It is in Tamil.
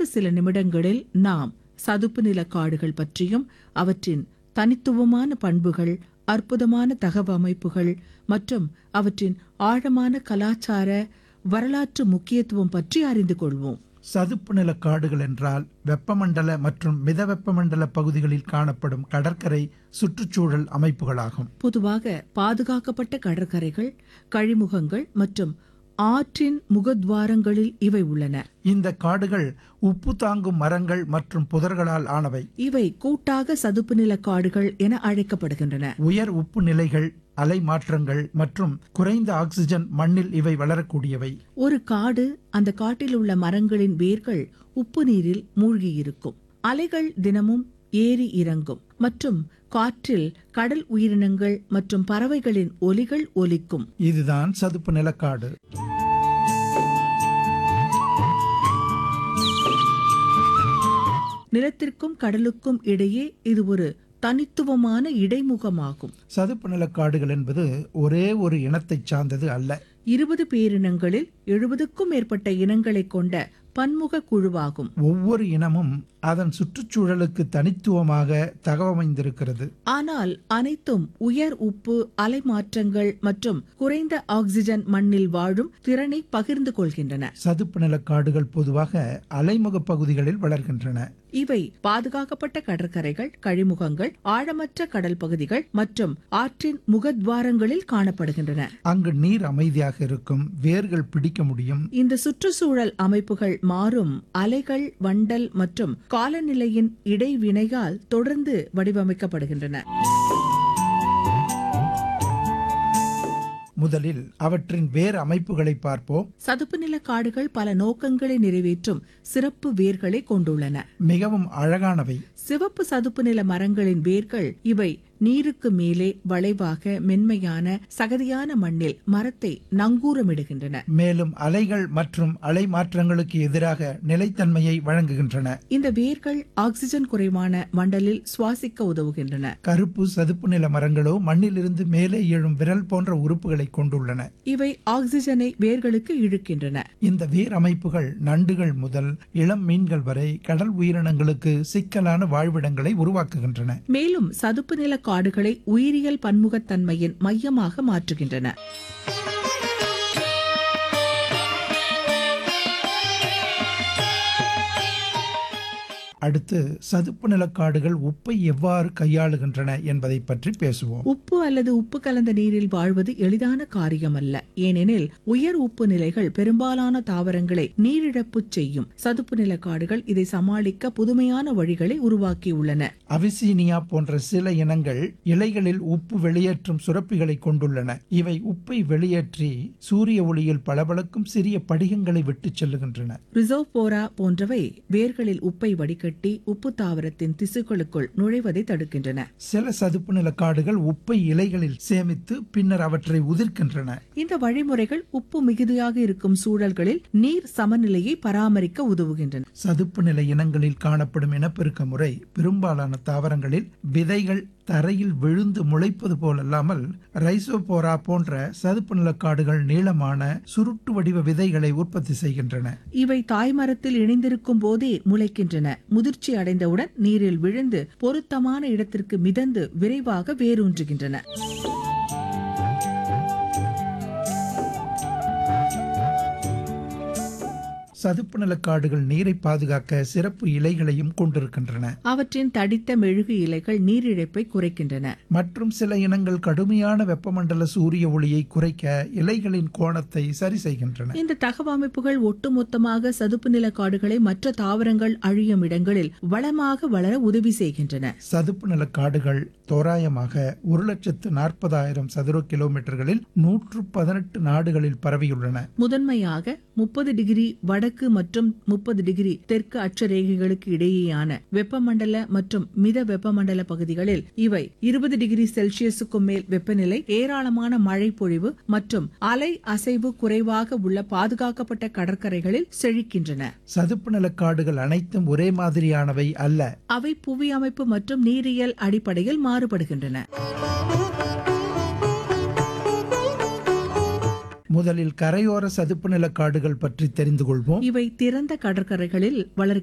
அடுத்த சில நிமிடங்களில் நாம் சதுப்பு நில காடுகள் பற்றியும் அவற்றின் தனித்துவமான பண்புகள் அற்புதமான தகவமைப்புகள் மற்றும் அவற்றின் ஆழமான கலாச்சார வரலாற்று முக்கியத்துவம் பற்றி அறிந்து கொள்வோம் சதுப்பு நில காடுகள் என்றால் வெப்பமண்டல மற்றும் மித வெப்பமண்டல பகுதிகளில் காணப்படும் கடற்கரை சுற்றுச்சூழல் அமைப்புகளாகும் பொதுவாக பாதுகாக்கப்பட்ட கடற்கரைகள் கழிமுகங்கள் மற்றும் ஆற்றின் முகத்வாரங்களில் இவை உள்ளன இந்த காடுகள் உப்பு தாங்கும் மரங்கள் மற்றும் புதர்களால் ஆனவை இவை கூட்டாக சதுப்பு நில காடுகள் என அழைக்கப்படுகின்றன உயர் உப்பு நிலைகள் அலை மாற்றங்கள் மற்றும் குறைந்த ஆக்சிஜன் மண்ணில் இவை வளரக்கூடியவை ஒரு காடு அந்த காட்டில் உள்ள மரங்களின் வேர்கள் உப்பு நீரில் மூழ்கியிருக்கும் அலைகள் தினமும் ஏறி இறங்கும் மற்றும் காற்றில் கடல் உயிரினங்கள் மற்றும் பறவைகளின் ஒலிகள் ஒலிக்கும் இதுதான் சதுப்பு நிலக்காடு நிலத்திற்கும் கடலுக்கும் இடையே இது ஒரு தனித்துவமான இடைமுகமாகும் சதுப்பு நிலக்காடுகள் என்பது ஒரே ஒரு இனத்தைச் சார்ந்தது அல்ல இருபது பேரினங்களில் எழுபதுக்கும் மேற்பட்ட இனங்களைக் கொண்ட பன்முக குழுவாகும் ஒவ்வொரு இனமும் அதன் சுற்றுச்சூழலுக்கு தனித்துவமாக தகவமைந்திருக்கிறது ஆனால் அனைத்தும் உயர் உப்பு அலைமாற்றங்கள் மற்றும் குறைந்த ஆக்சிஜன் மண்ணில் வாழும் திறனை பகிர்ந்து கொள்கின்றன சதுப்பு நிலக்காடுகள் பொதுவாக அலைமுக பகுதிகளில் வளர்கின்றன இவை பாதுகாக்கப்பட்ட கடற்கரைகள் கழிமுகங்கள் ஆழமற்ற கடல் பகுதிகள் மற்றும் ஆற்றின் முகத்வாரங்களில் காணப்படுகின்றன அங்கு நீர் அமைதியாக இருக்கும் வேர்கள் பிடிக்க முடியும் இந்த சுற்றுச்சூழல் அமைப்புகள் மாறும் அலைகள் வண்டல் மற்றும் காலநிலையின் இடைவினையால் தொடர்ந்து வடிவமைக்கப்படுகின்றன முதலில் அவற்றின் வேர் அமைப்புகளை பார்ப்போம் சதுப்பு நில காடுகள் பல நோக்கங்களை நிறைவேற்றும் சிறப்பு வேர்களை கொண்டுள்ளன மிகவும் அழகானவை சிவப்பு சதுப்பு நில மரங்களின் வேர்கள் இவை நீருக்கு மேலே வளைவாக மென்மையான சகதியான மண்ணில் மரத்தை நங்கூரமிடுகின்றன மேலும் அலைகள் மற்றும் அலை மாற்றங்களுக்கு எதிராக நிலைத்தன்மையை வழங்குகின்றன இந்த வேர்கள் ஆக்சிஜன் குறைவான மண்டலில் சுவாசிக்க உதவுகின்றன கருப்பு சதுப்பு நில மரங்களோ மண்ணிலிருந்து மேலே எழும் விரல் போன்ற உறுப்புகளை கொண்டுள்ளன இவை ஆக்சிஜனை வேர்களுக்கு இழுக்கின்றன இந்த வேர் அமைப்புகள் நண்டுகள் முதல் இளம் மீன்கள் வரை கடல் உயிரினங்களுக்கு சிக்கலான வாழ்விடங்களை உருவாக்குகின்றன மேலும் சதுப்பு நில காடுகளை உயிரியல் பன்முகத்தன்மையின் மையமாக மாற்றுகின்றன அடுத்து சதுப்பு நிலக்காடுகள் உப்பை எவ்வாறு கையாளுகின்றன என்பதை பற்றி பேசுவோம் உப்பு அல்லது உப்பு கலந்த நீரில் வாழ்வது எளிதான காரியமல்ல ஏனெனில் உயர் உப்பு நிலைகள் பெரும்பாலான தாவரங்களை நீரிழப்பு செய்யும் சதுப்பு நில காடுகள் இதை சமாளிக்க புதுமையான வழிகளை உருவாக்கியுள்ளன அவிசீனியா போன்ற சில இனங்கள் இலைகளில் உப்பு வெளியேற்றும் சுரப்பிகளை கொண்டுள்ளன இவை உப்பை வெளியேற்றி சூரிய ஒளியில் பளபளக்கும் சிறிய படிகங்களை விட்டுச் செல்லுகின்றன ரிசோபோரா போன்றவை வேர்களில் உப்பை வடிகட்டி உப்பு தாவரத்தின் திசுக்களுக்குள் நுழைவதை தடுக்கின்றன சில சதுப்பு நிலக்காடுகள் உப்பை இலைகளில் சேமித்து பின்னர் அவற்றை உதிர்க்கின்றன இந்த வழிமுறைகள் உப்பு மிகுதியாக இருக்கும் சூழல்களில் நீர் சமநிலையை பராமரிக்க உதவுகின்றன சதுப்பு நில இனங்களில் காணப்படும் இனப்பெருக்க முறை பெரும்பாலான தாவரங்களில் விதைகள் தரையில் விழுந்து முளைப்பது போலல்லாமல் ரைசோபோரா போன்ற சதுப்பு நிலக்காடுகள் நீளமான சுருட்டு வடிவ விதைகளை உற்பத்தி செய்கின்றன இவை தாய்மரத்தில் இணைந்திருக்கும் போதே முளைக்கின்றன முதிர்ச்சி அடைந்தவுடன் நீரில் விழுந்து பொருத்தமான இடத்திற்கு மிதந்து விரைவாக வேரூன்றுகின்றன சதுப்பு நிலக்காடுகள் நீரை பாதுகாக்க சிறப்பு இலைகளையும் கொண்டிருக்கின்றன அவற்றின் தடித்த மெழுகு இலைகள் நீரிழப்பை குறைக்கின்றன மற்றும் சில இனங்கள் கடுமையான வெப்பமண்டல சூரிய ஒளியை குறைக்க இலைகளின் கோணத்தை சரி செய்கின்றன இந்த தகவமைப்புகள் ஒட்டுமொத்தமாக சதுப்பு நில காடுகளை மற்ற தாவரங்கள் அழியும் இடங்களில் வளமாக வளர உதவி செய்கின்றன சதுப்பு நில காடுகள் தோராயமாக ஒரு லட்சத்து நாற்பதாயிரம் சதுர கிலோமீட்டர்களில் நூற்று பதினெட்டு நாடுகளில் பரவியுள்ளன முதன்மையாக முப்பது டிகிரி வடக்கு மற்றும் முப்பது டிகிரி தெற்கு அட்சரேகைகளுக்கு இடையேயான வெப்பமண்டல மற்றும் மித வெப்பமண்டல பகுதிகளில் இவை இருபது டிகிரி செல்சியஸுக்கும் மேல் வெப்பநிலை ஏராளமான மழை பொழிவு மற்றும் அலை அசைவு குறைவாக உள்ள பாதுகாக்கப்பட்ட கடற்கரைகளில் செழிக்கின்றன சதுப்பு நில காடுகள் அனைத்தும் ஒரே மாதிரியானவை அல்ல அவை புவி அமைப்பு மற்றும் நீரியல் அடிப்படையில் மாறுபடுகின்றன முதலில் கரையோர சதுப்பு நில காடுகள் பற்றி தெரிந்து கொள்வோம் இவை திறந்த கடற்கரைகளில் வளர்கின்றன